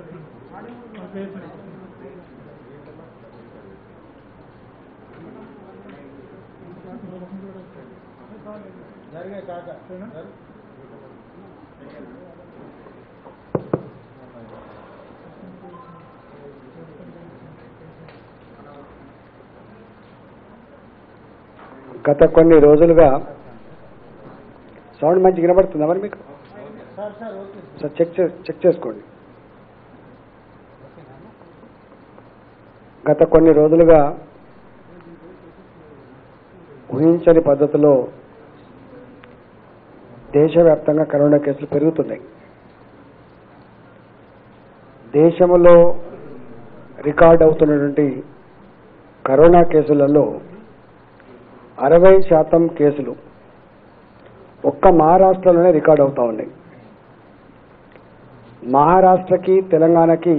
గత కొన్ని రోజులుగా సౌండ్ మంచి వినబడుతుందా మరి మీకు సార్ చెక్ చే చెక్ చేసుకోండి గత కొన్ని రోజులుగా ఊహించని పద్ధతిలో దేశవ్యాప్తంగా కరోనా కేసులు పెరుగుతున్నాయి దేశంలో రికార్డ్ అవుతున్నటువంటి కరోనా కేసులలో అరవై శాతం కేసులు ఒక్క మహారాష్ట్రలోనే రికార్డ్ అవుతా ఉన్నాయి మహారాష్ట్రకి తెలంగాణకి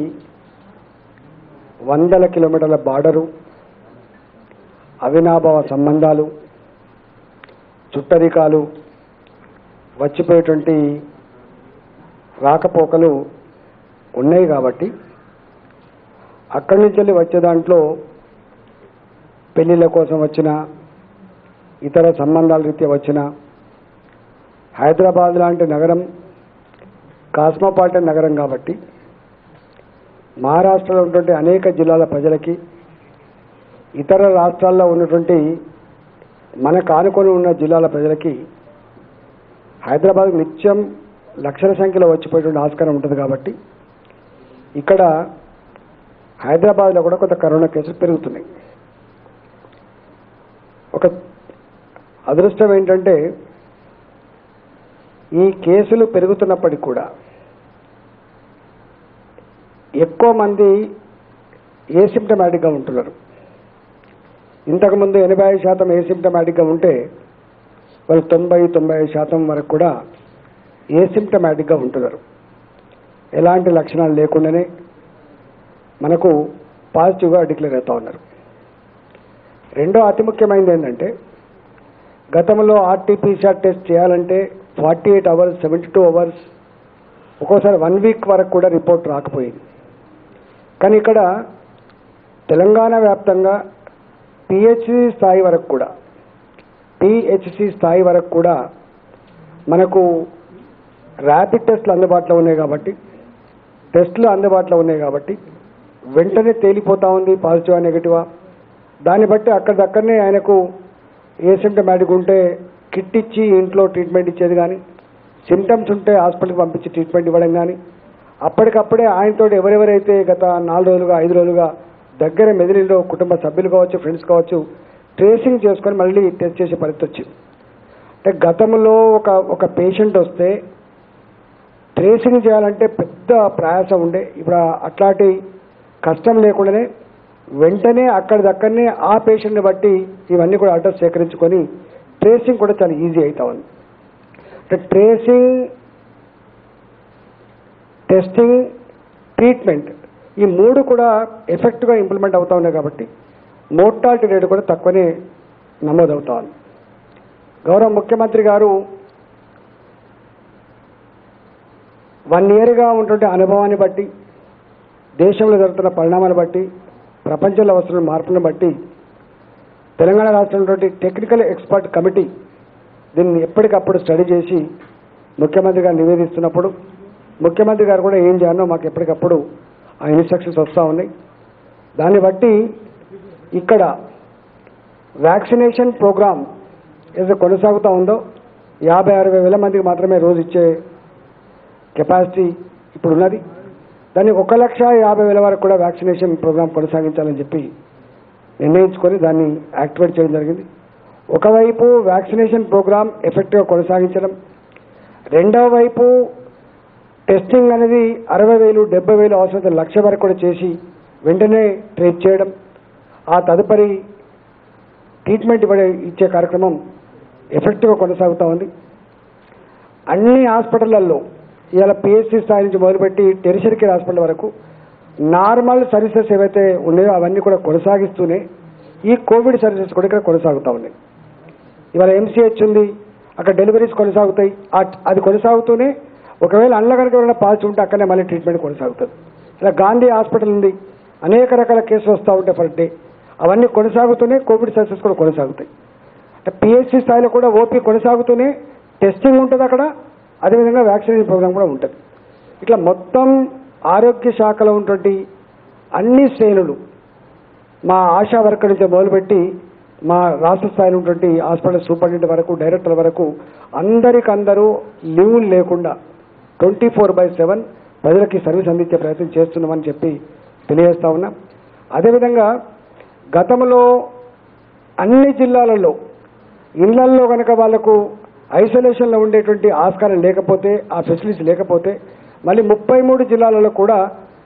వందల కిలోమీటర్ల బార్డరు అవినాభావ సంబంధాలు చుట్టరికాలు వచ్చిపోయేటువంటి రాకపోకలు ఉన్నాయి కాబట్టి అక్కడి నుంచి వెళ్ళి వచ్చే దాంట్లో పెళ్లిళ్ళ కోసం వచ్చిన ఇతర సంబంధాల రీత్యా వచ్చిన హైదరాబాద్ లాంటి నగరం కాస్మోపాలిటన్ నగరం కాబట్టి మహారాష్ట్రలో ఉన్నటువంటి అనేక జిల్లాల ప్రజలకి ఇతర రాష్ట్రాల్లో ఉన్నటువంటి మనకు ఆనుకొని ఉన్న జిల్లాల ప్రజలకి హైదరాబాద్ నిత్యం లక్షల సంఖ్యలో వచ్చిపోయేటువంటి ఆస్కారం ఉంటుంది కాబట్టి ఇక్కడ హైదరాబాద్లో కూడా కొంత కరోనా కేసులు పెరుగుతున్నాయి ఒక అదృష్టం ఏంటంటే ఈ కేసులు పెరుగుతున్నప్పటికీ కూడా ఎక్కువ మంది ఏసిమ్టమాటిక్గా ఉంటున్నారు ఇంతకుముందు ఎనభై ఐదు శాతం ఏసిమ్టమాటిక్గా ఉంటే వాళ్ళు తొంభై తొంభై ఐదు శాతం వరకు కూడా ఏసిమ్టమాటిక్గా ఉంటున్నారు ఎలాంటి లక్షణాలు లేకుండానే మనకు పాజిటివ్గా డిక్లేర్ అవుతూ ఉన్నారు రెండో అతి ముఖ్యమైనది ఏంటంటే గతంలో ఆర్టీపీసీఆర్ టెస్ట్ చేయాలంటే forty eight hours seventy two hours ఒక్కోసారి వన్ వీక్ వరకు కూడా రిపోర్ట్ రాకపోయింది కానీ ఇక్కడ తెలంగాణ వ్యాప్తంగా పిహెచ్సి స్థాయి వరకు కూడా పిహెచ్సి స్థాయి వరకు కూడా మనకు ర్యాపిడ్ టెస్ట్లు అందుబాటులో ఉన్నాయి కాబట్టి టెస్టులు అందుబాటులో ఉన్నాయి కాబట్టి వెంటనే తేలిపోతా ఉంది పాజిటివా నెగిటివా దాన్ని బట్టి అక్కడిదక్కడనే ఆయనకు ఏ సిమ్టమాటిక్ ఉంటే కిట్ ఇచ్చి ఇంట్లో ట్రీట్మెంట్ ఇచ్చేది కానీ సిమ్టమ్స్ ఉంటే హాస్పిటల్కి పంపించి ట్రీట్మెంట్ ఇవ్వడం కానీ అప్పటికప్పుడే ఆయనతో ఎవరెవరైతే గత నాలుగు రోజులుగా ఐదు రోజులుగా దగ్గర మెదిలిలో కుటుంబ సభ్యులు కావచ్చు ఫ్రెండ్స్ కావచ్చు ట్రేసింగ్ చేసుకొని మళ్ళీ టెస్ట్ చేసే పరిస్థితి వచ్చింది అంటే గతంలో ఒక ఒక పేషెంట్ వస్తే ట్రేసింగ్ చేయాలంటే పెద్ద ప్రయాసం ఉండే ఇప్పుడు ఆ- అట్లాంటి కష్టం లేకుండానే వెంటనే అక్కడిదక్కడనే ఆ పేషెంట్ని బట్టి ఇవన్నీ కూడా అడ్రస్ సేకరించుకొని ట్రేసింగ్ కూడా చాలా ఈజీ అవుతా ఉంది అంటే ట్రేసింగ్ టెస్టింగ్ ట్రీట్మెంట్ ఈ మూడు కూడా ఎఫెక్ట్గా ఇంప్లిమెంట్ అవుతా ఉన్నాయి కాబట్టి మోర్టాలిటీ రేటు కూడా తక్కువనే నమోదవుతా ఉంది గౌరవ ముఖ్యమంత్రి గారు వన్ ఇయర్గా ఉంటుంటే అనుభవాన్ని బట్టి దేశంలో జరుగుతున్న పరిణామాలు బట్టి ప్రపంచంలో వస్తున్న మార్పులను బట్టి తెలంగాణ రాష్ట్రంలో టెక్నికల్ ఎక్స్పర్ట్ కమిటీ దీన్ని ఎప్పటికప్పుడు స్టడీ చేసి ముఖ్యమంత్రి గారు నివేదిస్తున్నప్పుడు ముఖ్యమంత్రి గారు కూడా ఏం చేయాలో మాకు ఎప్పటికప్పుడు ఆ ఇన్స్ట్రక్షన్స్ వస్తూ ఉన్నాయి దాన్ని బట్టి ఇక్కడ వ్యాక్సినేషన్ ప్రోగ్రామ్ ఏదైతే కొనసాగుతూ ఉందో యాభై అరవై వేల మందికి మాత్రమే రోజు ఇచ్చే కెపాసిటీ ఇప్పుడు ఉన్నది దాన్ని ఒక లక్ష యాభై వేల వరకు కూడా వ్యాక్సినేషన్ ప్రోగ్రామ్ కొనసాగించాలని చెప్పి నిర్ణయించుకొని దాన్ని యాక్టివేట్ చేయడం జరిగింది ఒకవైపు వ్యాక్సినేషన్ ప్రోగ్రామ్ ఎఫెక్టివ్గా కొనసాగించడం రెండవ వైపు టెస్టింగ్ అనేది అరవై వేలు డెబ్బై వేలు అవసరమైతే లక్ష వరకు కూడా చేసి వెంటనే ట్రేస్ చేయడం ఆ తదుపరి ట్రీట్మెంట్ ఇవ్వడే ఇచ్చే కార్యక్రమం ఎఫెక్టివ్గా కొనసాగుతూ ఉంది అన్ని హాస్పిటళ్లలో ఇవాళ పిహెచ్సి స్థాయి నుంచి మొదలుపెట్టి టెరిషరీ కేర్ హాస్పిటల్ వరకు నార్మల్ సర్వీసెస్ ఏవైతే ఉన్నాయో అవన్నీ కూడా కొనసాగిస్తూనే ఈ కోవిడ్ సర్వీసెస్ కూడా ఇక్కడ కొనసాగుతూ ఉన్నాయి ఇవాళ ఎంసీహెచ్ ఉంది అక్కడ డెలివరీస్ కొనసాగుతాయి ఆ- అది కొనసాగుతూనే ఒకవేళ అందులో కనుక ఏమైనా పాల్చి ఉంటే అక్కడనే మళ్ళీ ట్రీట్మెంట్ కొనసాగుతుంది ఇలా గాంధీ హాస్పిటల్ ఉంది అనేక రకాల కేసులు వస్తూ ఉంటాయి పర్ డే అవన్నీ కొనసాగుతూనే కోవిడ్ సర్వీసెస్ కూడా కొనసాగుతాయి అంటే పిహెచ్సి స్థాయిలో కూడా ఓపీ కొనసాగుతూనే టెస్టింగ్ ఉంటుంది అక్కడ అదేవిధంగా వ్యాక్సినేషన్ ప్రోగ్రామ్ కూడా ఉంటుంది ఇట్లా మొత్తం ఆరోగ్య శాఖలో ఉన్నటువంటి అన్ని శ్రేణులు మా ఆశా వర్కర్ నుంచి మొదలుపెట్టి మా రాష్ట్ర స్థాయిలో ఉన్నటువంటి హాస్పిటల్ సూపరింటెండెంట్ వరకు డైరెక్టర్ వరకు అందరికందరూ లీవ్ లేకుండా ట్వంటీ ఫోర్ బై సెవెన్ ప్రజలకి సర్వీస్ అందించే ప్రయత్నం చేస్తున్నామని చెప్పి తెలియజేస్తా ఉన్నా అదేవిధంగా గతంలో అన్ని జిల్లాలలో ఇళ్లల్లో కనుక వాళ్ళకు ఐసోలేషన్లో ఉండేటువంటి ఆస్కారం లేకపోతే ఆ ఫెసిలిటీస్ లేకపోతే మళ్ళీ ముప్పై మూడు జిల్లాలలో కూడా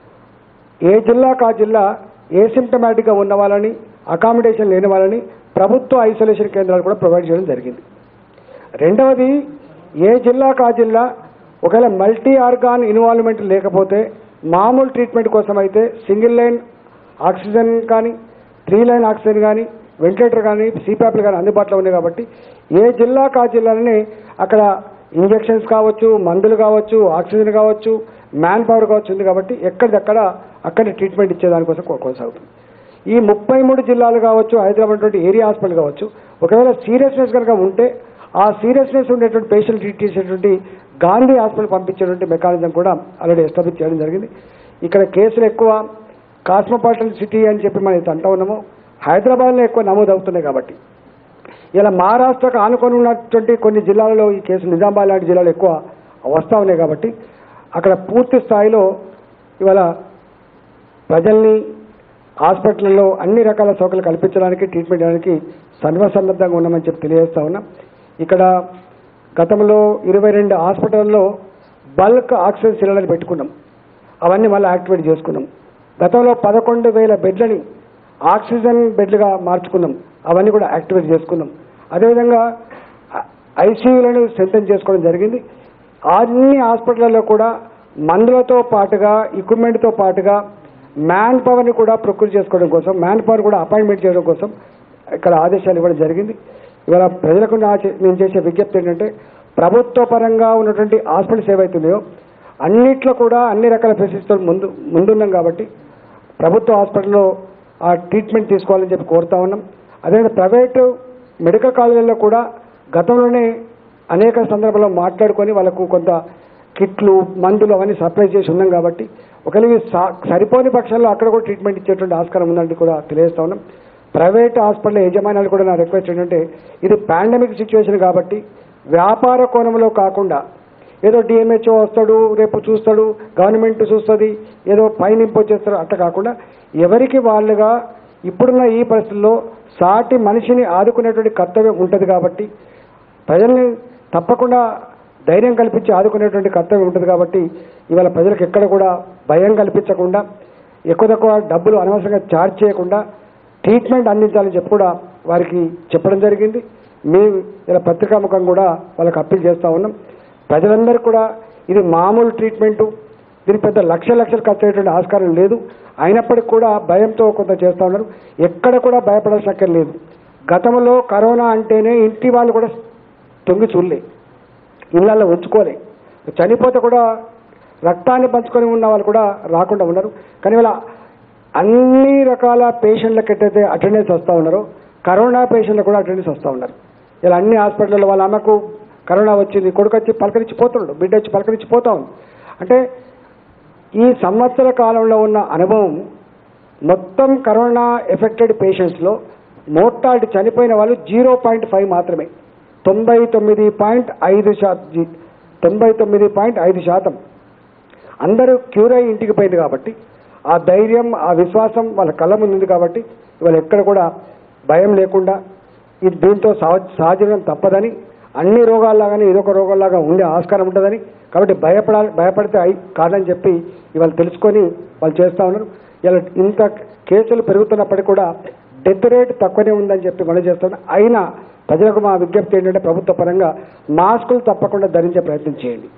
ఏ జిల్లాకు ఆ జిల్లా ఏసిమ్టమాటిక్గా ఉన్న వాళ్ళని అకామిడేషన్ లేని వాళ్ళని ప్రభుత్వ ఐసోలేషన్ కేంద్రాలు కూడా ప్రొవైడ్ చేయడం జరిగింది రెండవది ఏ జిల్లాకు ఆ జిల్లా ఒకవేళ మల్టీ ఆర్గాన్ ఇన్వాల్వ్మెంట్ లేకపోతే మామూలు ట్రీట్మెంట్ కోసం అయితే సింగిల్ లైన్ ఆక్సిజన్ కానీ త్రీ లైన్ ఆక్సిజన్ కానీ వెంటిలేటర్ కానీ సిపాప్లు కానీ అందుబాటులో ఉన్నాయి కాబట్టి ఏ జిల్లాకు ఆ జిల్లాలని అక్కడ ఇంజెక్షన్స్ కావచ్చు మందులు కావచ్చు ఆక్సిజన్ కావచ్చు మ్యాన్ పవర్ కావచ్చు ఉంది కాబట్టి ఎక్కడిదక్కడ అక్కడ ట్రీట్మెంట్ ఇచ్చేదానికోసం కొ- కొనసాగుతుంది ఈ ముప్పై మూడు జిల్లాలు కావచ్చు హైదరాబాద్టువంటి ఏరియా హాస్పిటల్ కావచ్చు ఒకవేళ సీరియస్నెస్ కనుక ఉంటే ఆ సీరియస్నెస్ ఉండేటువంటి పేషెంట్ ట్రీట్ చేసేటువంటి గాంధీ హాస్పిటల్ పంపించేటువంటి మెకానిజం కూడా ఆల్రెడీ ఎస్టాబ్లిష్ చేయడం జరిగింది ఇక్కడ కేసులు ఎక్కువ కాస్మోపాలిటన్ సిటీ అని చెప్పి మనం అయితే అంటా ఉన్నామో హైదరాబాద్లో ఎక్కువ నమోదు అవుతున్నాయి కాబట్టి ఇలా మహారాష్ట్రకు ఆనుకొని ఉన్నటువంటి కొన్ని జిల్లాలలో ఈ కేసు నిజామాబాద్ లాంటి జిల్లాలు ఎక్కువ వస్తూ ఉన్నాయి కాబట్టి అక్కడ పూర్తి స్థాయిలో ఇవాళ ప్రజల్ని హాస్పిటల్లో అన్ని రకాల సౌకర్యాలు కల్పించడానికి ట్రీట్మెంట్ చేయడానికి సర్వసన్నద్ధంగా ఉన్నామని చెప్పి తెలియజేస్తా ఉన్నా ఇక్కడ గతంలో ఇరవై రెండు హాస్పిటల్లో బల్క్ ఆక్సిజన్ సిలిండర్ పెట్టుకున్నాం అవన్నీ మళ్ళీ యాక్టివేట్ చేసుకున్నాం గతంలో పదకొండు వేల బెడ్లని ఆక్సిజన్ బెడ్లుగా మార్చుకున్నాం అవన్నీ కూడా యాక్టివేట్ చేసుకున్నాం అదేవిధంగా ఐసీయూలను స్ట్రెంథన్ చేసుకోవడం జరిగింది అన్ని హాస్పిటల్లో కూడా మందులతో పాటుగా ఎక్విప్మెంట్తో పాటుగా మ్యాన్ పవర్ని కూడా ప్రొక్యూర్ చేసుకోవడం కోసం మ్యాన్ పవర్ కూడా అపాయింట్మెంట్ చేయడం కోసం ఇక్కడ ఆదేశాలు ఇవ్వడం జరిగింది ఇవాళ ప్రజలకు నా చే- నేను చేసే విజ్ఞప్తి ఏంటంటే ప్రభుత్వ పరంగా ఉన్నటువంటి హాస్పిటల్స్ ఏవైతున్నాయో అన్నిట్లో కూడా అన్ని రకాల ఫెసిలిటీతో ముందు ముందున్నాం కాబట్టి ప్రభుత్వ హాస్పిటల్లో ఆ ట్రీట్మెంట్ తీసుకోవాలని చెప్పి కోరుతా ఉన్నాం అదేవిధంగా ప్రైవేటు మెడికల్ కాలేజీల్లో కూడా గతంలోనే అనేక సందర్భాల్లో మాట్లాడుకొని వాళ్ళకు కొంత కిట్లు మందులు అవన్నీ సప్లై చేసి ఉన్నాం కాబట్టి ఒకవేళ ఇవి సా- సరిపోని పక్షంలో అక్కడ కూడా ట్రీట్మెంట్ ఇచ్చేటువంటి ఆస్కారం ఉందని కూడా తెలియజేస్తా ఉన్నాం ప్రైవేట్ హాస్పిటల్ యజమానులు కూడా నా రిక్వెస్ట్ ఏంటంటే ఇది పాండమిక్ సిచ్యువేషన్ కాబట్టి వ్యాపార కోణంలో కాకుండా ఏదో డిఎంహెచ్ఓ వస్తాడు రేపు చూస్తాడు గవర్నమెంట్ చూస్తుంది ఏదో పైన ఇంపోజ్ చేస్తారు అట్లా కాకుండా ఎవరికి వాళ్ళుగా ఇప్పుడున్న ఈ పరిస్థితుల్లో సాటి మనిషిని ఆదుకునేటువంటి కర్తవ్యం ఉంటుంది కాబట్టి ప్రజల్ని తప్పకుండా ధైర్యం కల్పించి ఆదుకునేటువంటి కర్తవ్యం ఉంటుంది కాబట్టి ఇవాళ ప్రజలకు ఎక్కడ కూడా భయం కల్పించకుండా ఎక్కువ తక్కువ డబ్బులు అనవసరంగా ఛార్జ్ చేయకుండా ట్రీట్మెంట్ అందించాలని చెప్పి కూడా వారికి చెప్పడం జరిగింది మేము ఇలా పత్రికాముఖం కూడా వాళ్ళకి అప్పీల్ చేస్తూ ఉన్నాం ప్రజలందరికీ కూడా ఇది మామూలు ట్రీట్మెంటు దీనికి పెద్ద లక్ష లక్షలు ఖర్చు అయ్యేటువంటి ఆస్కారం లేదు అయినప్పటికీ కూడా భయంతో కొంత చేస్తూ ఉన్నారు ఎక్కడ కూడా భయపడాల్సిన అక్కర్ లేదు గతంలో కరోనా అంటేనే ఇంటి వాళ్ళు కూడా తొంగి చూడలే ఇళ్ళల్లో ఉంచుకోలే చనిపోతే కూడా రక్తాన్ని పంచుకొని ఉన్న వాళ్ళు కూడా రాకుండా ఉన్నారు కానీ ఇలా అన్ని రకాల పేషెంట్లకు ఎట్టయితే అటెండెన్స్ వస్తూ ఉన్నారో కరోనా పేషెంట్లకు కూడా అటెండెన్స్ వస్తూ ఉన్నారు ఇలా అన్ని హాస్పిటల్లో వాళ్ళ అమ్మకు కరోనా వచ్చింది కొడుకు వచ్చి పలకరించి పోతున్నాడు బిడ్డ వచ్చి పలకరించి పోతా ఉంది అంటే ఈ సంవత్సర కాలంలో ఉన్న అనుభవం మొత్తం కరోనా ఎఫెక్టెడ్ పేషెంట్స్లో మోర్టాలిటీ చనిపోయిన వాళ్ళు జీరో పాయింట్ ఫైవ్ మాత్రమే తొంభై తొమ్మిది పాయింట్ ఐదు శాతం తొంభై తొమ్మిది పాయింట్ ఐదు శాతం అందరూ క్యూర్ అయ్యి ఇంటికి పోయింది కాబట్టి ఆ ధైర్యం ఆ విశ్వాసం వాళ్ళ కళ్ళ ముందు ఉంది కాబట్టి ఇవాళ ఎక్కడ కూడా భయం లేకుండా ఇది దీంతో సహ సహజీవనం తప్పదని అన్ని రోగాల్లాగానే ఇదొక రోగాల్లాగా ఉండే ఆస్కారం ఉంటుందని కాబట్టి భయపడ భయపడితే అయి కాదని చెప్పి ఇవాళ తెలుసుకొని వాళ్ళు చేస్తూ ఉన్నారు ఇలా ఇంత కేసులు పెరుగుతున్నప్పటికీ కూడా డెత్ రేట్ తక్కువనే ఉందని చెప్పి మనం చేస్తున్నాం అయినా ప్రజలకు మా విజ్ఞప్తి ఏంటంటే ప్రభుత్వ పరంగా మాస్కులు తప్పకుండా ధరించే ప్రయత్నం చేయండి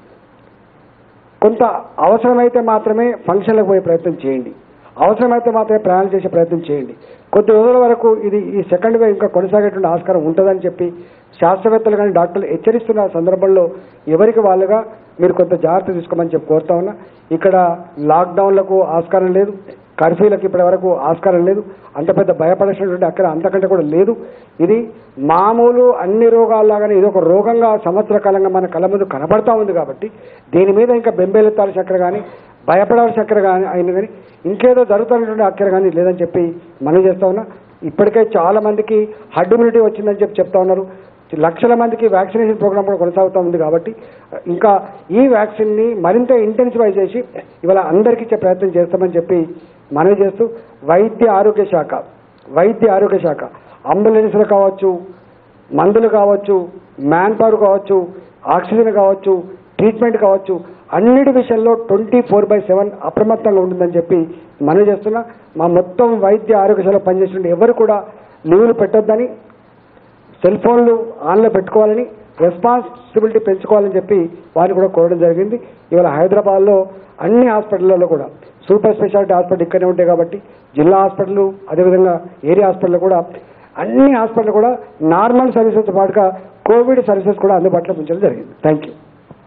కొంత అవసరమైతే మాత్రమే ఫంక్షన్లకు పోయే ప్రయత్నం చేయండి అవసరమైతే మాత్రమే ప్రయాణం చేసే ప్రయత్నం చేయండి కొద్ది రోజుల వరకు ఇది ఈ సెకండ్ వేవ్ ఇంకా కొనసాగేటువంటి ఆస్కారం ఉంటుందని చెప్పి శాస్త్రవేత్తలు కానీ డాక్టర్లు హెచ్చరిస్తున్న సందర్భంలో ఎవరికి వాళ్ళుగా మీరు కొంత జాగ్రత్త తీసుకోమని చెప్పి కోరుతా ఉన్నా ఇక్కడ లాక్డౌన్లకు ఆస్కారం లేదు కర్ఫ్యూలకు ఇప్పటి వరకు ఆస్కారం లేదు అంత పెద్ద భయపడాల్సినటువంటి అక్కడ అంతకంటే కూడా లేదు ఇది మామూలు అన్ని రోగాల్లాగానే ఇది ఒక రోగంగా సంవత్సర కాలంగా మన కళ్ళ ముందు కనబడతా ఉంది కాబట్టి దీని మీద ఇంకా బెంబేలెత్తాల్సిన అక్కర కానీ భయపడాల్సిన అక్కర కానీ అయిన కానీ ఇంకేదో జరుగుతున్నటువంటి అక్కర కానీ లేదని చెప్పి మనం చేస్తా ఉన్నా ఇప్పటికే చాలా మందికి హర్డ్ ఇమ్యూనిటీ వచ్చిందని చెప్పి చెప్తా ఉన్నారు లక్షల మందికి వ్యాక్సినేషన్ ప్రోగ్రామ్ కూడా కొనసాగుతూ ఉంది కాబట్టి ఇంకా ఈ వ్యాక్సిన్ని మరింత ఇంటెన్సిఫై చేసి ఇవాళ అందరికీ ఇచ్చే ప్రయత్నం చేస్తామని చెప్పి మనవి చేస్తూ వైద్య ఆరోగ్య శాఖ వైద్య ఆరోగ్య శాఖ అంబులెన్స్లు కావచ్చు మందులు కావచ్చు మ్యాన్ పవర్ కావచ్చు ఆక్సిజన్ కావచ్చు ట్రీట్మెంట్ కావచ్చు అన్నిటి విషయంలో ట్వంటీ ఫోర్ బై సెవెన్ అప్రమత్తంగా ఉంటుందని చెప్పి మనవి చేస్తున్నా మా మొత్తం వైద్య ఆరోగ్యశాల పనిచేసిన ఎవరు కూడా లీవులు పెట్టొద్దని సెల్ ఫోన్లు ఆన్లో పెట్టుకోవాలని రెస్పాన్సిబిలిటీ పెంచుకోవాలని చెప్పి వారిని కూడా కోరడం జరిగింది ఇవాళ హైదరాబాద్లో అన్ని హాస్పిటల్లో కూడా సూపర్ స్పెషాలిటీ హాస్పిటల్ ఇక్కడనే ఉంటాయి కాబట్టి జిల్లా హాస్పిటల్ అదేవిధంగా ఏరియా హాస్పిటల్ కూడా అన్ని హాస్పిటల్ కూడా నార్మల్ సర్వీసెస్ పాటుగా కోవిడ్ సర్వీసెస్ కూడా అందుబాటులో ఉంచడం జరిగింది థ్యాంక్ యూ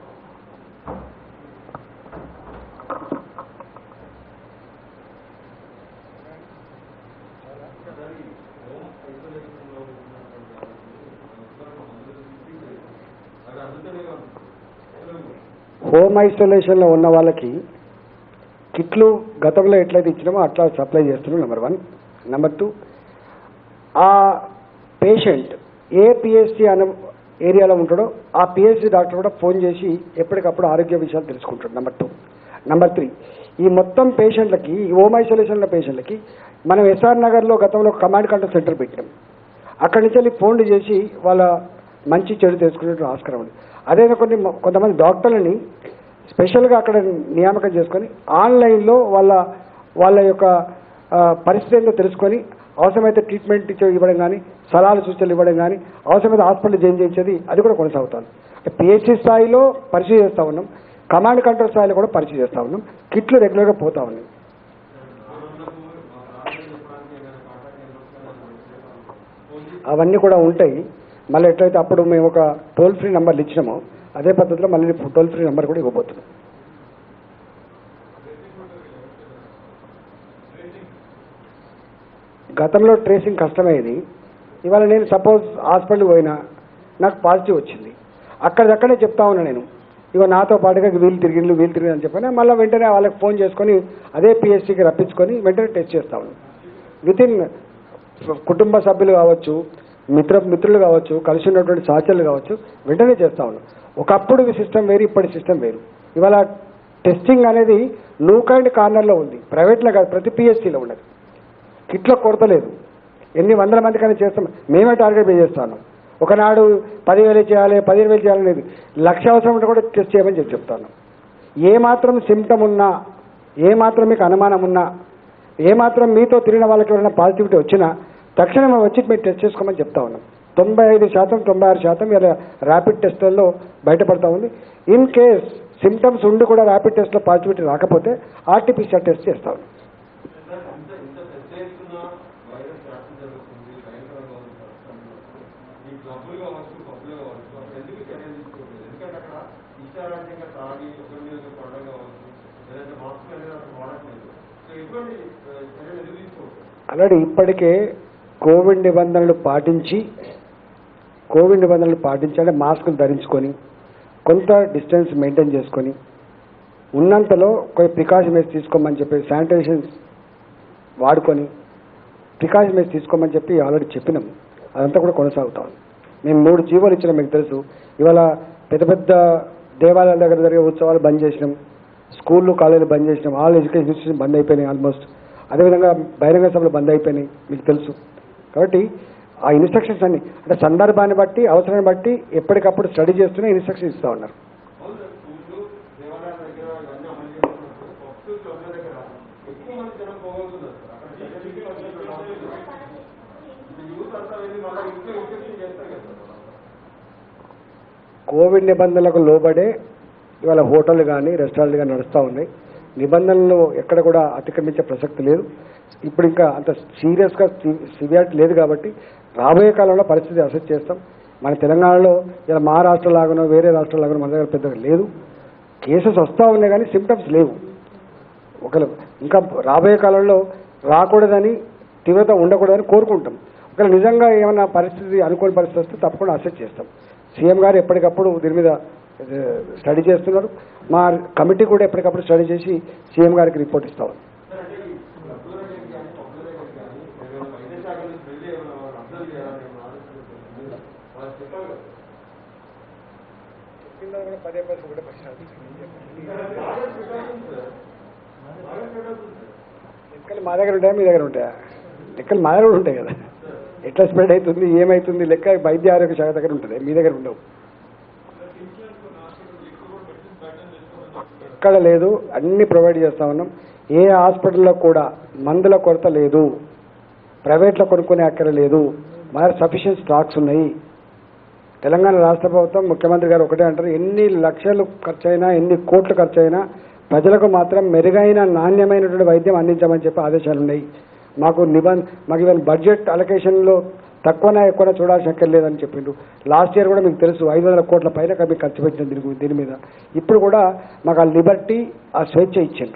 హోమ్ ఐసోలేషన్లో ఉన్న వాళ్ళకి కిట్లు గతంలో ఎట్లయితే ఇచ్చినామో అట్లా సప్లై చేస్తున్నాం నెంబర్ వన్ నెంబర్ టూ ఆ పేషెంట్ ఏ పిఎస్సి అనే ఏరియాలో ఉంటాడో ఆ పిఎస్సి డాక్టర్ కూడా ఫోన్ చేసి ఎప్పటికప్పుడు ఆరోగ్య విషయాలు తెలుసుకుంటాడు నెంబర్ టూ నెంబర్ త్రీ ఈ మొత్తం పేషెంట్లకి ఈ హోమ్ ఐసోలేషన్ల పేషెంట్లకి మనం ఎస్ఆర్ నగర్లో గతంలో కమాండ్ కంట్రోల్ సెంటర్ పెట్టినాం అక్కడి నుంచి వెళ్ళి ఫోన్లు చేసి వాళ్ళ మంచి చెడు తెలుసుకునే ఆస్కారం ఉంది అదే కొన్ని కొంతమంది డాక్టర్లని స్పెషల్గా అక్కడ నియామకం చేసుకొని ఆన్లైన్లో వాళ్ళ వాళ్ళ యొక్క ఆ, పరిస్థితి ఏంటో తెలుసుకొని అవసరమైతే ట్రీట్మెంట్ ఇచ్చే ఇవ్వడం కానీ సలహాలు సూచనలు ఇవ్వడం కానీ అవసరమైతే హాస్పిటల్ జాయిన్ చేయించేది అది కూడా కొనసాగుతాను పిహెచ్సి స్థాయిలో పరిచయం చేస్తూ ఉన్నాం కమాండ్ కంట్రోల్ స్థాయిలో కూడా పరిచయం చేస్తూ ఉన్నాం కిట్లు రెగ్యులర్గా పోతా ఉన్నాయి అవన్నీ కూడా ఉంటాయి మళ్ళీ ఎట్లయితే అప్పుడు మేము ఒక టోల్ ఫ్రీ నెంబర్లు ఇచ్చినామో అదే పద్ధతిలో మళ్ళీ టోల్ ఫ్రీ నెంబర్ కూడా ఇవ్వబోతున్నాం గతంలో ట్రేసింగ్ కష్టమయ్యేది ఇవాళ నేను సపోజ్ హాస్పిటల్ పోయినా నాకు పాజిటివ్ వచ్చింది అక్కడిదక్కడే చెప్తా ఉన్నా నేను ఇగో నాతో పాటుగా వీళ్ళు తిరిగిండ్లు వీళ్ళు తిరిగి అని చెప్పని మళ్ళీ వెంటనే వాళ్ళకి ఫోన్ చేసుకొని అదే పిఎస్సికి రప్పించుకొని వెంటనే టెస్ట్ చేస్తా ఉన్నాను విత్ ఇన్ కుటుంబ సభ్యులు కావచ్చు మిత్ర మిత్రులు కావచ్చు కలిసి ఉన్నటువంటి సహచరులు కావచ్చు వెంటనే చేస్తా ఉన్నాం ఒకప్పుడు సిస్టమ్ వేరు ఇప్పటి సిస్టమ్ వేరు ఇవాళ టెస్టింగ్ అనేది నూక్ అండ్ కార్నర్లో ఉంది ప్రైవేట్లో కాదు ప్రతి పిఎస్సిలో ఉన్నది కిట్లో కొరత లేదు ఎన్ని వందల మందికైనా చేస్తాం మేమే టార్గెట్ పే చేస్తాను ఒకనాడు పదివేలు చేయాలి పదిహేను వేలు చేయాలనేది లక్ష అవసరం ఉంటే కూడా టెస్ట్ చేయమని చెప్పి చెప్తాను ఏ మాత్రం సిమ్టమ్ ఉన్నా ఏ మాత్రం మీకు అనుమానం ఉన్నా ఏ మాత్రం మీతో తిరిగిన వాళ్ళకి ఎవరైనా పాజిటివిటీ వచ్చినా తక్షణమే వచ్చి మీరు టెస్ట్ చేసుకోమని చెప్తా ఉన్నాం తొంభై ఐదు శాతం తొంభై ఆరు శాతం ఇలా ర్యాపిడ్ టెస్టుల్లో బయటపడతా ఉంది ఇన్ కేస్ సిమ్టమ్స్ ఉండి కూడా ర్యాపిడ్ టెస్ట్లో పాజిటివిటీ రాకపోతే ఆర్టీపీసీఆర్ టెస్ట్ చేస్తా ఉన్నాం ఇంత ఇంత పెద్ద ఎత్తున వైరస్ వ్యాప్తి జరుగుతుంది భయంకరంగా ఉంది పరిస్థితులు. ఈ క్లబ్బులు కావచ్చు పబ్బులు కావచ్చు అసలు ఎందుకు చర్యలు తీసుకోలేదు ఎందుకంటే అక్కడ ఇష్టారాజ్యంగా తాగి ఒకరి మీద ఒకరు పడడం కావచ్చు లేదంటే మాస్క్ అనేది అక్కడ వాడట్లేదు సో ఎటువంటి ఆ, చర్యలు ఎందుకు తీసుకోవచ్చు అలాగే ఇప్పటికే కోవిడ్ నిబంధనలు పాటించి కోవిడ్ నిబంధనలు పాటించి అంటే మాస్కులు ధరించుకొని కొంత డిస్టెన్స్ మెయింటైన్ చేసుకొని ఉన్నంతలో కొన్ని ప్రికాషన్ వేసి తీసుకోమని చెప్పి శానిటైజేషన్ వాడుకొని ప్రికాషన్ వేసి తీసుకోమని చెప్పి ఆల్రెడీ చెప్పినాం అదంతా కూడా కొనసాగుతాం మేము మూడు జీవోలు ఇచ్చినాం మీకు తెలుసు ఇవాళ పెద్ద పెద్ద దేవాలయాల దగ్గర జరిగే ఉత్సవాలు బంద్ చేసినాం స్కూళ్ళు కాలేజీలు బంద్ చేసినాం ఆల్ ఎడ్యుకేషన్ ఇన్స్టిట్యూషన్ బంద్ అయిపోయినాయి ఆల్మోస్ట్ అదేవిధంగా బహిరంగ సభలు బంద్ అయిపోయినాయి మీకు తెలుసు కాబట్టి ఆ ఇన్స్ట్రక్షన్స్ అన్ని అంటే సందర్భాన్ని బట్టి అవసరాన్ని బట్టి ఎప్పటికప్పుడు స్టడీ చేస్తూనే ఇన్స్ట్రక్షన్స్ ఇస్తా ఉన్నారు అవును సార్ స్కూళ్ళు దేవాలయాల దగ్గర ఇవన్నీ అమలు చేస్తున్నప్పుడు పబ్స్ క్లబ్ల దగ్గర ఎక్కువ మంది జనం పోగలుగుతున్నారు సార్ అక్కడ చర్యలు తీసుకోవాల్సిన అవసరం లేదు. ఇప్పుడు యూత్ అంతా వెళ్ళి మళ్ళీ ఇంట్లో ఇన్ఫెక్షన్ చేస్తారు కదా సార్ కోవిడ్ నిబంధనలకు లోబడే ఇవాళ హోటల్ కానీ రెస్టారెంట్లు కానీ నడుస్తూ ఉన్నాయి నిబంధనలు ఎక్కడ కూడా అతిక్రమించే ప్రసక్తి లేదు ఇప్పుడు ఇంకా అంత సీరియస్గా సివియారిటీ లేదు కాబట్టి రాబోయే కాలంలో పరిస్థితి అసెస్ చేస్తాం మన తెలంగాణలో ఇలా మహారాష్ట్ర లాగానో వేరే రాష్ట్రాల లాగానో మన దగ్గర పెద్దగా లేదు కేసెస్ వస్తూ ఉన్నాయి కానీ సిమ్టమ్స్ లేవు ఒకవేళ ఇంకా రాబోయే కాలంలో రాకూడదని తీవ్రత ఉండకూడదని కోరుకుంటాం ఒకవేళ నిజంగా ఏమైనా పరిస్థితి అనుకోని పరిస్థితి వస్తే తప్పకుండా అసెస్ చేస్తాం సీఎం గారు ఎప్పటికప్పుడు దీని మీద ఏ, స్టడీ చేస్తున్నారు మా కమిటీ కూడా ఎప్పటికప్పుడు స్టడీ చేసి సీఎం గారికి రిపోర్ట్ ఇస్తాం సార్ అంటే ఈ క్లబ్ల రేట్ కానీ పబ్ల రేట్ కానీ ఏమైనా వైద్య శాఖ నుంచి వెళ్ళి ఏమైనా వాళ్ళని అబ్జర్వ్ చేయాలని ఏమైనా ఆలోచన వాళ్ళు చెప్పాలి కదా బాగా పెట్టాల్సింది సార్ బాగా పెట్టాల్సింది సార్ లెక్కలు మా దగ్గర ఉంటాయా మీ దగ్గర ఉంటాయా లెక్కలు మా దగ్గర కూడా ఉంటాయి కదా ఎట్లా స్ప్రెడ్ అవుతుంది ఏమవుతుంది లెక్క వైద్య ఆరోగ్య శాఖ దగ్గర ఉంటుంది మీ దగ్గర ఉండవు ఎక్కడ లేదు అన్ని ప్రొవైడ్ చేస్తా ఉన్నాం ఏ హాస్పిటల్లో కూడా మందుల కొరత లేదు ప్రైవేట్లో కొనుక్కునే అక్కర లేదు మన సఫిషియెంట్ స్టాక్స్ ఉన్నాయి తెలంగాణ రాష్ట్ర ప్రభుత్వం ముఖ్యమంత్రి గారు ఒకటే అంటారు ఎన్ని లక్షలు ఖర్చు అయినా ఎన్ని కోట్లు ఖర్చు అయినా ప్రజలకు మాత్రం మెరుగైన నాణ్యమైనటువంటి వైద్యం అందించమని చెప్పి ఆదేశాలు ఉన్నాయి మాకు నిబంధ మాకు ఇవన్న బడ్జెట్ అలొకేషన్లో తక్కువనా ఎక్కువనా చూడాల్సిన అక్కర్లేదని చెప్పిండు లాస్ట్ ఇయర్ కూడా మీకు తెలుసు ఐదు వందల కోట్ల పైన మీకు ఖర్చు పెట్టిన దీని గు- దీని మీద ఇప్పుడు కూడా మాకు ఆ లిబర్టీ ఆ స్వేచ్ఛ ఇచ్చిండు